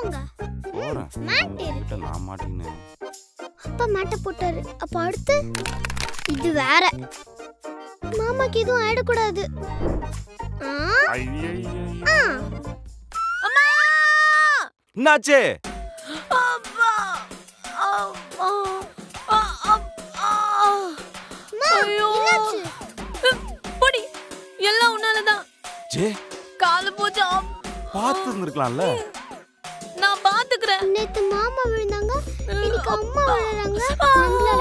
போங்க போறேன் மேட் இருக்கு கிட்ட நான் மாட்டிக்கினேன் அப்பா மேட்டை போட்டாரு அப்ப அடுத்து இது வேற மாமாக்கு எதுவும் ஆயிடக்கூடாது ஆ, ஐயையையோ. ஆ. அம்மா என்னாச்சு அப்பா அப்பா ஆ, அப்பா. அம்மா, ஐயோ. என்னாச்சு? பொடி எல்லாம் உன்னாலதான் ஜே காலு பூஜா பார்த்து இருந்திருக்கலாம்ல நான் பாத்துக்கிறேன் நேத்து மாமா விழுந்தாங்க இன்னைக்கு அம்மா விழுறாங்க நம்மள